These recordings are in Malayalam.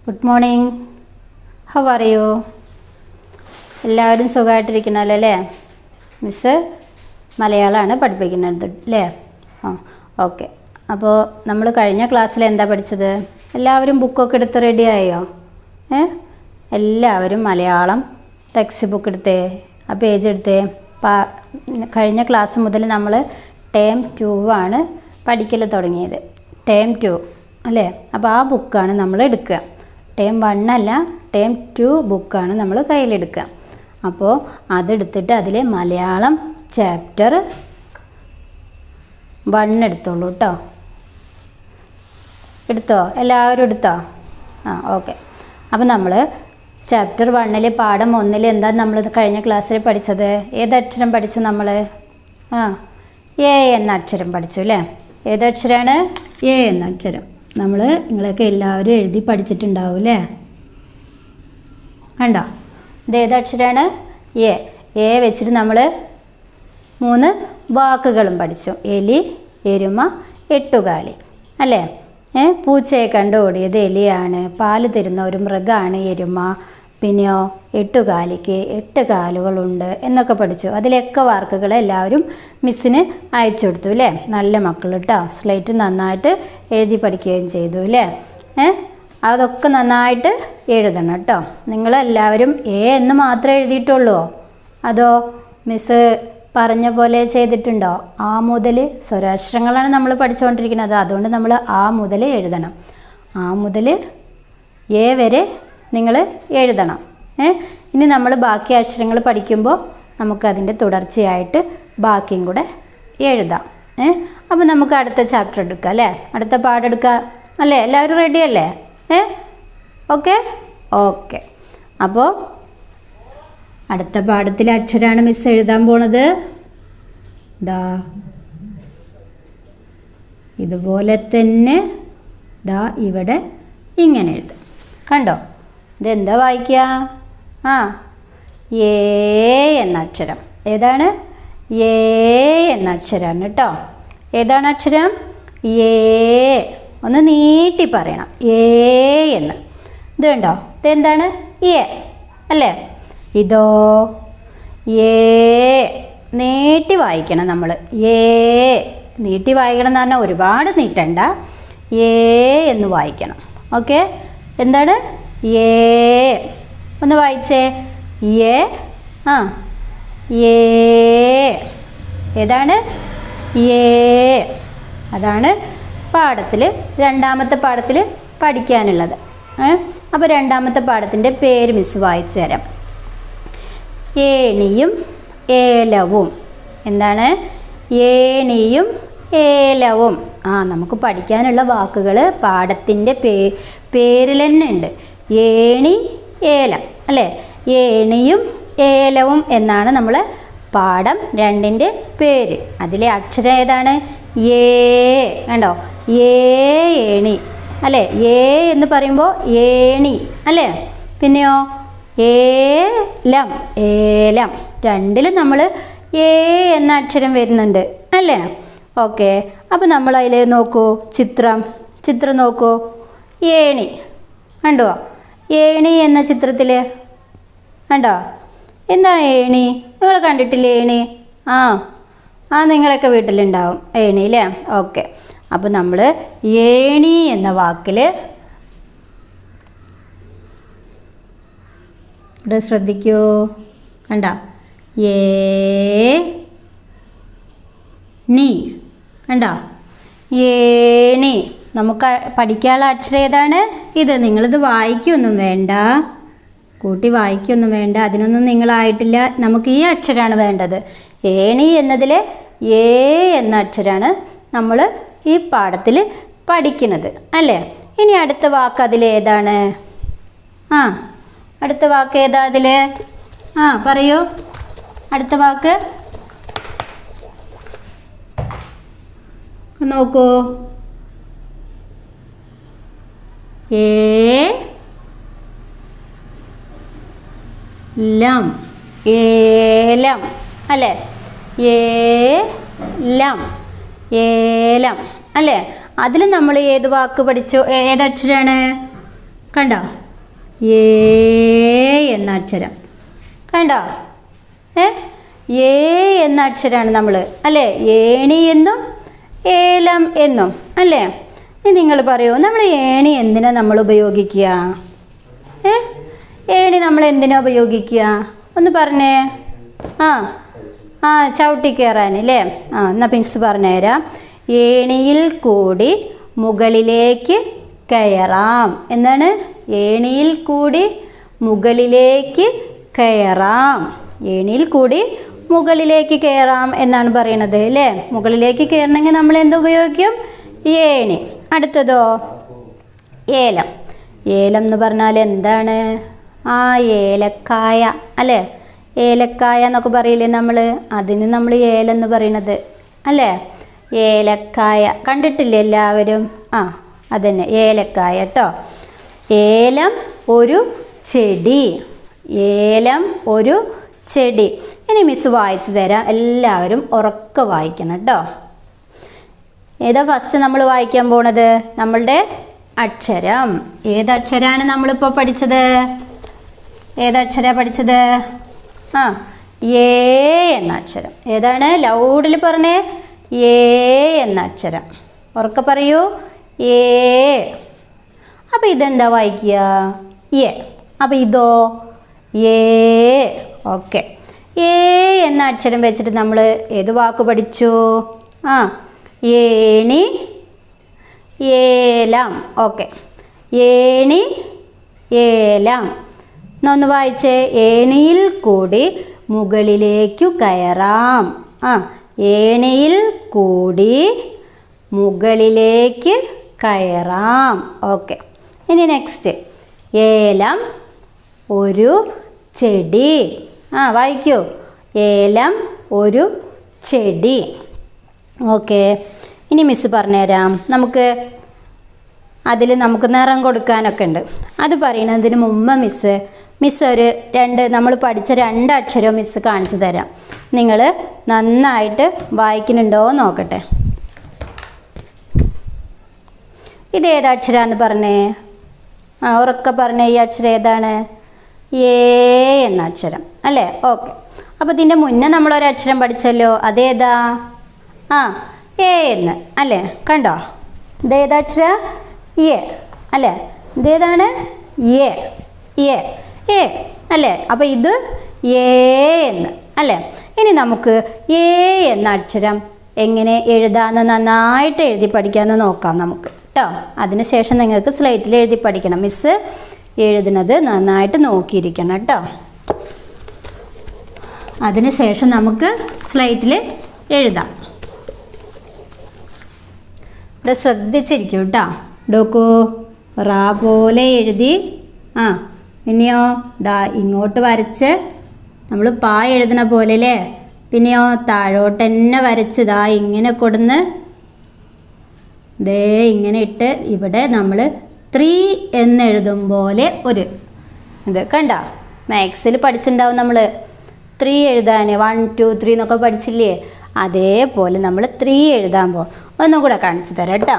good morning how are you എല്ലാവരും സുഖമായിട്ടിരിക്കണമല്ലോ അല്ലേ മിസ്സ് മലയാളമാണ് പഠിപ്പിക്കുന്നത് അല്ലേ ആ ഓക്കെ അപ്പോൾ നമ്മൾ കഴിഞ്ഞ ക്ലാസ്സിൽ എന്താ പഠിച്ചത് എല്ലാവരും ബുക്കൊക്കെ എടുത്ത് റെഡി ആയോ ഏ എല്ലാവരും മലയാളം ടെക്സ്റ്റ് ബുക്ക് എടുത്തേ ആ പേജ് എടുത്തേ പാ കഴിഞ്ഞ ക്ലാസ് മുതൽ നമ്മൾ ടേം ടു ആണ് പഠിക്കൽ തുടങ്ങിയത് ടേം ടു അല്ലേ അപ്പോൾ ആ ബുക്കാണ് നമ്മൾ എടുക്കുക ടേം വൺ അല്ല ടേം ടു ബുക്കാണ് നമ്മൾ കയ്യിലെടുക്കുക അപ്പോൾ അതെടുത്തിട്ട് അതിൽ മലയാളം ചാപ്റ്റർ വൺ എടുത്തോളൂ കേട്ടോ എടുത്തോ എല്ലാവരും എടുത്തോ ആ ഓക്കെ അപ്പോൾ നമ്മൾ ചാപ്റ്റർ വണ്ണിൽ പാഠം ഒന്നിൽ എന്താ നമ്മൾ കഴിഞ്ഞ ക്ലാസ്സിൽ പഠിച്ചത് ഏതക്ഷരം പഠിച്ചു നമ്മൾ ആ എ എന്ന അക്ഷരം പഠിച്ചു അല്ലേ ഏതക്ഷരമാണ് എ എന്ന അക്ഷരം നമ്മൾ നിങ്ങളൊക്കെ എല്ലാവരും എഴുതി പഠിച്ചിട്ടുണ്ടാവും അല്ലേ കണ്ടോ ഇത് ഏതക്ഷരമാണ് എ എ വെച്ചിട്ട് നമ്മൾ മൂന്ന് വാക്കുകളും പഠിച്ചു എലി എരുമ എട്ടുകാലി അല്ലേ ഏ പൂച്ചയെ കണ്ട് ഓടിയത് എലിയാണ് പാല് തരുന്ന ഒരു മൃഗമാണ് എരുമ പിന്നെയോ എട്ടുകാലിക്ക് എട്ട് കാലുകളുണ്ട് എന്നൊക്കെ പഠിച്ചു അതിലൊക്കെ വാർക്കുകൾ എല്ലാവരും മിസ്സിന് അയച്ചു കൊടുത്തു അല്ലേ നല്ല മക്കൾ കേട്ടോ സ്ലേറ്റ് നന്നായിട്ട് എഴുതി പഠിക്കുകയും ചെയ്തു അല്ലേ ഏ അതൊക്കെ നന്നായിട്ട് എഴുതണം കേട്ടോ നിങ്ങളെല്ലാവരും എ എന്ന് മാത്രമേ എഴുതിയിട്ടുള്ളൂ അതോ മിസ് പറഞ്ഞ പോലെ ചെയ്തിട്ടുണ്ടോ ആ മുതൽ സ്വരാക്ഷരങ്ങളാണ് നമ്മൾ പഠിച്ചുകൊണ്ടിരിക്കുന്നത് അതുകൊണ്ട് നമ്മൾ ആ മുതൽ എഴുതണം ആ മുതൽ എ വരെ നിങ്ങൾ എഴുതണം ഏ ഇനി നമ്മൾ ബാക്കി അക്ഷരങ്ങൾ പഠിക്കുമ്പോൾ നമുക്കതിൻ്റെ തുടർച്ചയായിട്ട് ബാക്കിയും കൂടെ എഴുതാം ഏ അപ്പോൾ നമുക്ക് അടുത്ത ചാപ്റ്റർ എടുക്കാം അല്ലേ അടുത്ത പാഠം എടുക്കാം അല്ലേ എല്ലാവരും റെഡി അല്ലേ ഏ ഓക്കെ ഓക്കെ അപ്പോൾ അടുത്ത പാഠത്തിലെ അക്ഷരമാണ് മിസ് എഴുതാൻ പോണത് ദാ ഇതുപോലെ തന്നെ ദാ ഇവിടെ ഇങ്ങനെ എഴുതും കണ്ടോ ഇതെന്താ വായിക്കുക ആ ഏ എന്ന അക്ഷരം ഏതാണ് ഏ എന്ന അക്ഷരമാണ് കേട്ടോ ഏതാണ് അക്ഷരം ഏ ഒന്ന് നീട്ടി പറയണം ഏ എന്ന് ഇത് കണ്ടോ ഇതെന്താണ് ഏ അല്ലേ ഇതോ ഏ നീട്ടി വായിക്കണം നമ്മൾ ഏ നീട്ടി വായിക്കണം എന്ന് പറഞ്ഞാൽ ഒരുപാട് നീട്ടണ്ട ഏ എന്ന് വായിക്കണം ഓക്കെ എന്താണ് ഏ ഒന്ന് വായിച്ചേ ഏ ആ ഏ ഏതാണ് ഏ അതാണ് പാഠത്തിൽ രണ്ടാമത്തെ പാഠത്തിൽ പഠിക്കാനുള്ളത് അപ്പോൾ രണ്ടാമത്തെ പാഠത്തിൻ്റെ പേര് മിസ് വായിച്ചു തരാം ഏണിയും ഏലവും എന്താണ് ഏണിയും ഏലവും ആ നമുക്ക് പഠിക്കാനുള്ള വാക്കുകൾ പാഠത്തിൻ്റെ പേ പേരിൽ തന്നെ ഉണ്ട് ഏണി ഏലം അല്ലേ ഏണിയും ഏലവും എന്നാണ് നമ്മൾ പാഠം രണ്ടിൻ്റെ പേര് അതിലെ അക്ഷരം ഏതാണ് ഏ കണ്ടോ ഏ ഏണി അല്ലേ ഏ എന്ന് പറയുമ്പോൾ ഏണി അല്ലേ പിന്നെയോ ഏലം ഏലം രണ്ടിലും നമ്മൾ ഏ എന്ന അക്ഷരം വരുന്നുണ്ട് അല്ലേ ഓക്കെ അപ്പോൾ നമ്മൾ അതിൽ നോക്കൂ ചിത്രം ചിത്രം നോക്കൂ ഏണി കണ്ടോ ഏണി എന്ന ചിത്രത്തിൽ കണ്ടോ എന്താ ഏണി നിങ്ങൾ കണ്ടിട്ടില്ലേ ഏണി ആ ആ നിങ്ങളൊക്കെ വീട്ടിലുണ്ടാവും ഏണി അല്ലേ ഓക്കെ അപ്പോൾ നമ്മൾ ഏണി എന്ന വാക്കിൽ ഇവിടെ ശ്രദ്ധിക്കൂ കണ്ട ഏ നീ കണ്ട ഏണി നമുക്ക് പഠിക്കാനുള്ള അക്ഷരം ഏതാണ് ഇത് നിങ്ങളിത് വായിക്കൊന്നും വേണ്ട കൂട്ടി വായിക്കൊന്നും വേണ്ട അതിനൊന്നും നിങ്ങളായിട്ടില്ല നമുക്ക് ഈ അക്ഷരമാണ് വേണ്ടത് ഏണി എന്നതിലെ ഏ എന്ന അക്ഷരമാണ് നമ്മൾ ഈ പാഠത്തിൽ പഠിക്കുന്നത് അല്ലേ ഇനി അടുത്ത വാക്ക് അതിൽ ഏതാണ് ആ അടുത്ത വാക്ക് ഏതാ അതിൽ ആ പറയൂ അടുത്ത വാക്ക് നോക്കൂ ഏ ലം ഏലം അല്ലേ ഏലം ഏലം അല്ലേ അതിൽ നമ്മൾ ഏത് വാക്ക് പഠിച്ചു ഏതക്ഷരാണ് കണ്ടോ ഏ എന്ന അക്ഷരം കണ്ടോ ഏ ഏ എന്ന അക്ഷരമാണ് നമ്മൾ അല്ലേ ഏണി എന്നും ഏലം എന്നും അല്ലേ ഇനി നിങ്ങൾ പറയൂ നമ്മൾ ഏണി എന്തിനാ നമ്മൾ ഉപയോഗിക്കുക ഏ ഏണി നമ്മൾ എന്തിനാ ഉപയോഗിക്കുക ഒന്ന് പറഞ്ഞേ ആ ആ ചവിട്ടി കയറാൻ അല്ലേ ആ എന്നാൽ പിൻസ് പറഞ്ഞുതരാം ഏണിയിൽ കൂടി മുകളിലേക്ക് കയറാം എന്താണ് ഏണിയിൽ കൂടി മുകളിലേക്ക് കയറാം ഏണിയിൽ കൂടി മുകളിലേക്ക് കയറാം എന്നാണ് പറയണത് അല്ലേ മുകളിലേക്ക് കയറണമെങ്കിൽ നമ്മൾ എന്ത് ഉപയോഗിക്കും ഏണി അടുത്തതോ ഏലം ഏലം എന്ന് പറഞ്ഞാൽ എന്താണ് ആ ഏലക്കായ അല്ലേ ഏലക്കായ എന്നൊക്കെ പറയില്ലേ നമ്മൾ അതിന് നമ്മൾ ഏലം എന്ന് പറയണത് അല്ലേ ഏലക്കായ കണ്ടിട്ടില്ലേ എല്ലാവരും ആ അതന്നെ ഏലക്കായ കേട്ടോ ഏലം ഒരു ചെടി ഏലം ഒരു ചെടി ഇനി മിസ് വായിച്ചു തരാം എല്ലാവരും ഉറക്കെ വായിക്കണം കേട്ടോ ഏതാ ഫസ്റ്റ് നമ്മൾ വായിക്കാൻ പോണത് നമ്മളുടെ അക്ഷരം ഏതക്ഷരാണ് നമ്മളിപ്പോൾ പഠിച്ചത് ഏതക്ഷര പഠിച്ചത് ആ ഏ എന്ന അക്ഷരം ഏതാണ് ലൗഡിൽ പറഞ്ഞേ ഏ എന്ന അക്ഷരം ഉറക്കെ പറയൂ ഏ അപ്പം ഇതെന്താ വായിക്കുക ഏ അപ്പം ഇതോ ഏ ഓക്കെ ഏ എന്ന അക്ഷരം വെച്ചിട്ട് നമ്മൾ ഏത് വാക്ക് പഠിച്ചു ആ ഏണി ഏലം ഓക്കെ ഏണി ഏലം എന്നാ ഒന്ന് വായിച്ചേ ഏണിയിൽ കൂടി മുകളിലേക്കു കയറാം ആ ഏണിയിൽ കൂടി മുകളിലേക്ക് കയറാം ഓക്കെ ഇനി നെക്സ്റ്റ് ഏലം ഒരു ചെടി ആ വായിക്കൂ ഏലം ഒരു ചെടി ഓക്കെ ഇനി മിസ് പറഞ്ഞുതരാം നമുക്ക് അതിൽ നമുക്ക് നിറം കൊടുക്കാനൊക്കെ ഉണ്ട് അത് പറയുന്നതിന് മുമ്പ് മിസ്സ് മിസ് ഒരു രണ്ട് നമ്മൾ പഠിച്ച രണ്ട് അക്ഷരം മിസ് കാണിച്ചു തരാം നിങ്ങൾ നന്നായിട്ട് വായിക്കുന്നുണ്ടോ എന്ന് നോക്കട്ടെ ഇത് ഏത് അക്ഷരമാണെന്ന് പറഞ്ഞേ ആ ഉറക്കെ പറഞ്ഞേ ഈ അക്ഷരം ഏതാണ് ഏ എന്ന അക്ഷരം അല്ലേ ഓക്കെ അപ്പോൾ ഇതിൻ്റെ മുന്നേ നമ്മളൊരു അക്ഷരം പഠിച്ചല്ലോ അതേതാ ആ എ എന്ന് അല്ലേ കണ്ടോ ഇതേതാ അക്ഷരം എ അല്ലേ ഇതേതാണ് എ എ എ അല്ലേ അപ്പോൾ ഇത് എ എന്ന് അല്ലേ ഇനി നമുക്ക് എ എന്ന അക്ഷരം എങ്ങനെ എഴുതാമെന്ന് നന്നായിട്ട് എഴുതി പഠിക്കാമെന്ന് നോക്കാം നമുക്ക് കേട്ടോ അതിനുശേഷം നിങ്ങൾക്ക് സ്ലേറ്റിൽ എഴുതി പഠിക്കണം മിസ്സ് എഴുതുന്നത് നന്നായിട്ട് നോക്കിയിരിക്കണം കേട്ടോ അതിനുശേഷം നമുക്ക് സ്ലേറ്റിൽ എഴുതാം ഇവിടെ ശ്രദ്ധിച്ചിരിക്കും കേട്ടോ ഡോക്കു റാ പോലെ എഴുതി ആ പിന്നെയോ ദാ ഇങ്ങോട്ട് വരച്ച് നമ്മൾ പാ എഴുതണ പോലെ അല്ലേ പിന്നെയോ താഴോട്ട് തന്നെ വരച്ച് ദാ ഇങ്ങനെ കൊടുന്ന് ദേ ഇങ്ങനെ ഇട്ട് ഇവിടെ നമ്മൾ ത്രീ എന്നെഴുതും പോലെ ഒരു ഇത് കണ്ട മാത്സിൽ പഠിച്ചിട്ടുണ്ടാവും നമ്മൾ ത്രീ എഴുതാൻ വൺ ടു ത്രീ എന്നൊക്കെ പഠിച്ചില്ലേ അതേപോലെ നമ്മൾ ത്രീ എഴുതാൻ പോകും ഒന്നും കൂടെ കാണിച്ചു തരാം കേട്ടോ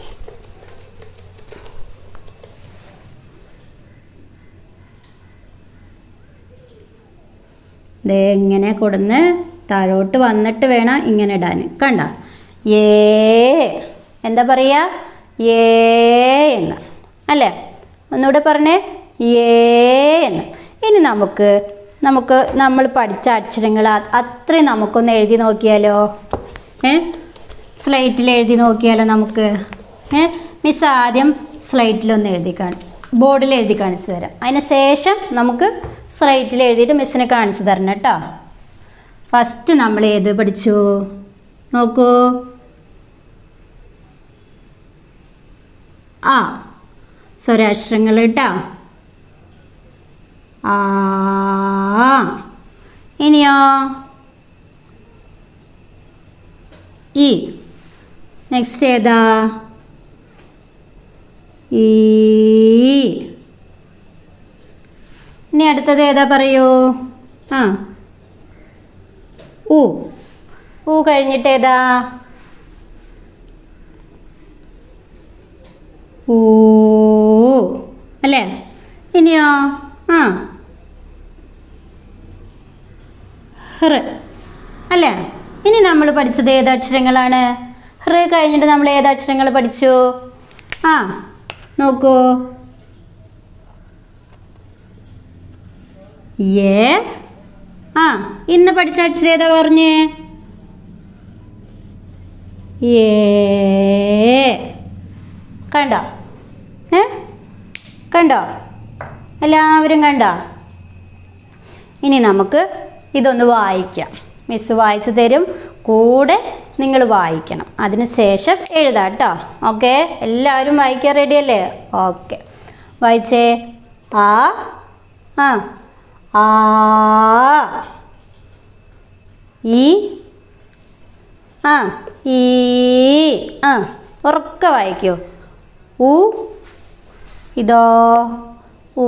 ദേ ഇങ്ങനെ കൊടുന്ന് താഴോട്ട് വന്നിട്ട് വേണം ഇങ്ങനെ ഇടാൻ കണ്ട ഏ എന്താ പറയുക ഏ എന്ന് അല്ലേ ഒന്നുകൂടെ പറഞ്ഞേ ഏ എന്ന് ഇനി നമുക്ക് നമുക്ക് നമ്മൾ പഠിച്ച അക്ഷരങ്ങൾ അ- അത്രയും നമുക്കൊന്ന് എഴുതി നോക്കിയാലോ ഏ സ്ലേറ്റിൽ എഴുതി നോക്കിയാലോ നമുക്ക് ഏ മിസ് ആദ്യം സ്ലേറ്റിലൊന്ന് എഴുതി കാണി ബോർഡിൽ എഴുതി കാണിച്ചു തരാം അതിന് ശേഷം നമുക്ക് സ്ലേറ്റിൽ എഴുതിയിട്ട് മിസ്സിനെ കാണിച്ചു തരണം കേട്ടോ ഫസ്റ്റ് നമ്മൾ ഏത് പഠിച്ചു നോക്കൂ ആ സ്വരാക്ഷരങ്ങൾ കേട്ടോ ആ ഇനിയോ ഈ നെക്സ്റ്റ് ഏതാ ഈ ഇനി അടുത്തത് ഏതാ പറയൂ ആ ഊ ഊ കഴിഞ്ഞിട്ട് ഏതാ ഊ അല്ലേ ഇനിയോ ആ ഹൃ അല്ലേ ഇനി നമ്മൾ പഠിച്ചത് ഏത് അക്ഷരങ്ങളാണ് ഹൃ കഴിഞ്ഞിട്ട് നമ്മൾ ഏത് അക്ഷരങ്ങൾ പഠിച്ചു ആ നോക്കൂ ഏ ആ ഇന്ന് പഠിച്ച അക്ഷരം ഏതാ പറഞ്ഞേ ഏ കണ്ടോ ഏ കണ്ടോ എല്ലാവരും കണ്ടോ ഇനി നമുക്ക് ഇതൊന്ന് വായിക്കാം മിസ് വായിച്ചു തരും കൂടെ നിങ്ങൾ വായിക്കണം അതിന് ശേഷം എഴുതാം കേട്ടോ ഓക്കെ എല്ലാവരും വായിക്കാൻ റെഡിയല്ലേ ഓക്കെ വായിച്ചേ ആ ആ ആ ഈ ആ ഈ ആ ഉറക്കെ വായിക്കൂ ഉ ഇതോ ഊ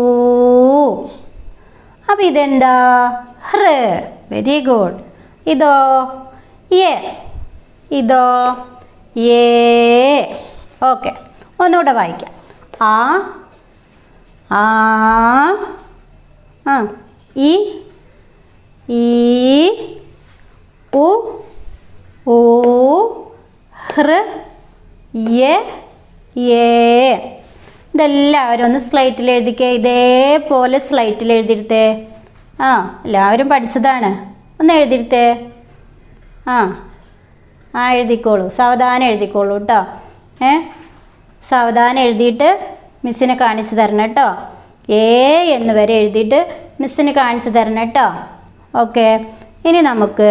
അപ്പം ഇതെന്താ ഹൃ വെരി ഗുഡ് ഇതോ എ ഇതോ ഏ ഓക്കെ ഒന്നുകൂടെ വായിക്കാം ആ ആ ആ ഈ ഈ ഉ ഊ ഹൃ യെ ഏ ഇതെല്ലാവരും ഒന്ന് സ്ലൈറ്റിൽ എഴുതിക്കേ ഇതേപോലെ സ്ലൈറ്റിൽ എഴുതിയിരുത്തേ ആ എല്ലാവരും പഠിച്ചതാണ് ഒന്ന് എഴുതിയിരുത്തേ ആ ആ എഴുതിക്കോളൂ സാവധാനം എഴുതിക്കോളൂ കേട്ടോ ഏ സാവധാനം എഴുതിയിട്ട് മിസ്സിനെ കാണിച്ചു തരണം കേട്ടോ ഏ എന്ന് വരെ എഴുതിയിട്ട് മിസ്സിന് കാണിച്ചു തരണം കേട്ടോ ഓക്കെ ഇനി നമുക്ക്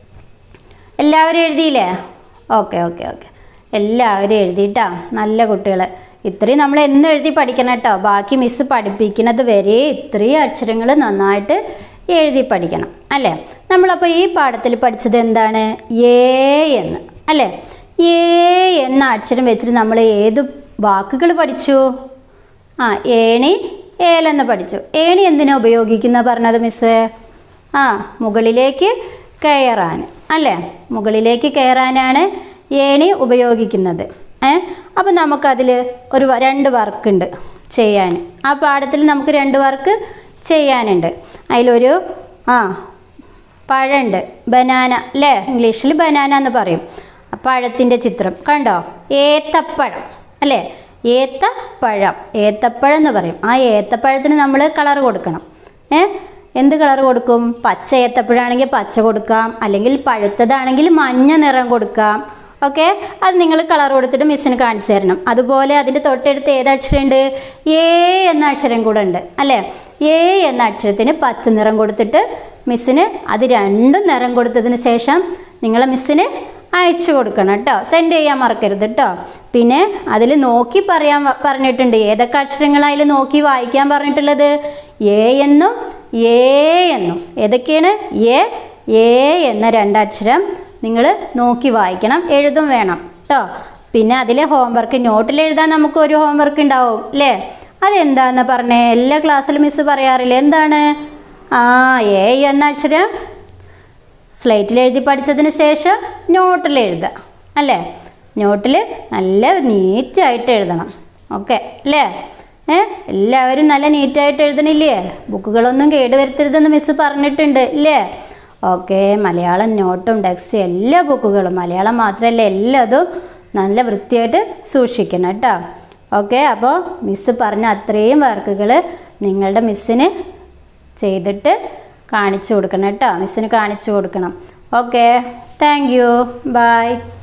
എല്ലാവരും എഴുതിയില്ലേ ഓക്കെ ഓക്കെ ഓക്കെ എല്ലാവരും എഴുതിയിട്ടാ നല്ല കുട്ടികൾ ഇത്രയും നമ്മൾ എന്നും എഴുതി പഠിക്കണം കേട്ടോ ബാക്കി മിസ്സ് പഠിപ്പിക്കുന്നത് വരെ ഇത്രയും അക്ഷരങ്ങൾ നന്നായിട്ട് എഴുതി പഠിക്കണം അല്ലേ നമ്മളപ്പോൾ ഈ പാഠത്തിൽ പഠിച്ചത് എന്താണ് ഏ എന്ന് അല്ലേ ഏ എന്ന അക്ഷരം വെച്ചിട്ട് നമ്മൾ ഏത് വാക്കുകൾ പഠിച്ചു ആ ഏണി ഏലെന്ന് പഠിച്ചു ഏണി എന്തിനാ ഉപയോഗിക്കുന്ന പറഞ്ഞത് മിസ്സ് ആ മുകളിലേക്ക് കയറാൻ അല്ലേ മുകളിലേക്ക് കയറാനാണ് ഏണി ഉപയോഗിക്കുന്നത് ഏ അപ്പം നമുക്കതിൽ ഒരു വ- രണ്ട് വർക്കുണ്ട് ചെയ്യാൻ ആ പാഠത്തിൽ നമുക്ക് രണ്ട് വർക്ക് ചെയ്യാനുണ്ട് അതിലൊരു ആ പഴമുണ്ട് ബനാന അല്ലേ ഇംഗ്ലീഷിൽ ബനാന എന്ന് പറയും ആ പഴത്തിൻ്റെ ചിത്രം കണ്ടോ ഏത്തപ്പഴം അല്ലേ ഏത്തപ്പഴം ഏത്തപ്പഴം എന്ന് പറയും ആ ഏത്തപ്പഴത്തിന് നമ്മൾ കളർ കൊടുക്കണം ഏ എന്ത് കളർ കൊടുക്കും പച്ച ഏത്തപ്പഴമാണെങ്കിൽ പച്ച കൊടുക്കാം അല്ലെങ്കിൽ പഴുത്തതാണെങ്കിൽ മഞ്ഞ നിറം കൊടുക്കാം ഓക്കെ അത് നിങ്ങൾ കളർ കൊടുത്തിട്ട് മിസ്സിന് കാണിച്ചു തരണം അതുപോലെ അതിൻ്റെ തൊട്ടടുത്ത് ഏത് അക്ഷരമുണ്ട് ഏ എന്ന അക്ഷരം കൂടെ ഉണ്ട് അല്ലേ ഏ എന്ന അക്ഷരത്തിന് പച്ച നിറം കൊടുത്തിട്ട് മിസ്സിന് അത് രണ്ടും നിറം കൊടുത്തതിന് ശേഷം നിങ്ങൾ മിസ്സിന് അയച്ചു കൊടുക്കണം കേട്ടോ സെൻഡ് ചെയ്യാൻ മറക്കരുത് കേട്ടോ പിന്നെ അതിൽ നോക്കി പറയാൻ വ- പറഞ്ഞിട്ടുണ്ട് ഏതൊക്കെ അക്ഷരങ്ങളായാലും നോക്കി വായിക്കാൻ പറഞ്ഞിട്ടുള്ളത് എ എന്നും ഏ എന്നും ഏതൊക്കെയാണ് എ എ എന്ന രണ്ടക്ഷരം നിങ്ങൾ നോക്കി വായിക്കണം എഴുതും വേണം കേട്ടോ പിന്നെ അതിലെ ഹോംവർക്ക് നോട്ടിൽ എഴുതാൻ നമുക്ക് ഒരു ഹോംവർക്ക് ഉണ്ടാവും അല്ലേ അതെന്താന്ന് പറഞ്ഞേ എല്ലാ ക്ലാസ്സിലും മിസ്സ് പറയാറില്ലേ എന്താണ് ആ എ എന്ന അക്ഷരം സ്ലേറ്റിൽ എഴുതി പഠിച്ചതിന് ശേഷം നോട്ടിൽ എഴുതുക അല്ലേ നോട്ടിൽ നല്ല നീറ്റായിട്ട് എഴുതണം ഓക്കെ അല്ലേ ഏ എല്ലാവരും നല്ല നീറ്റായിട്ട് എഴുതണില്ലേ ബുക്കുകളൊന്നും കേടുവരുത്തരുതെന്ന് മിസ്സ് പറഞ്ഞിട്ടുണ്ട് ഇല്ലേ ഓക്കെ മലയാളം നോട്ടും ടെക്സ്റ്റും എല്ലാ ബുക്കുകളും മലയാളം മാത്രമല്ല എല്ലാതും നല്ല വൃത്തിയായിട്ട് സൂക്ഷിക്കണം കേട്ടോ ഓക്കെ അപ്പോൾ മിസ്സ് പറഞ്ഞ അത്രയും വർക്കുകൾ നിങ്ങളുടെ മിസ്സിന് ചെയ്തിട്ട് കാണിച്ചു കൊടുക്കണം കേട്ടോ മിസ്സിന് കാണിച്ചു കൊടുക്കണം ഓക്കെ താങ്ക് യു ബൈ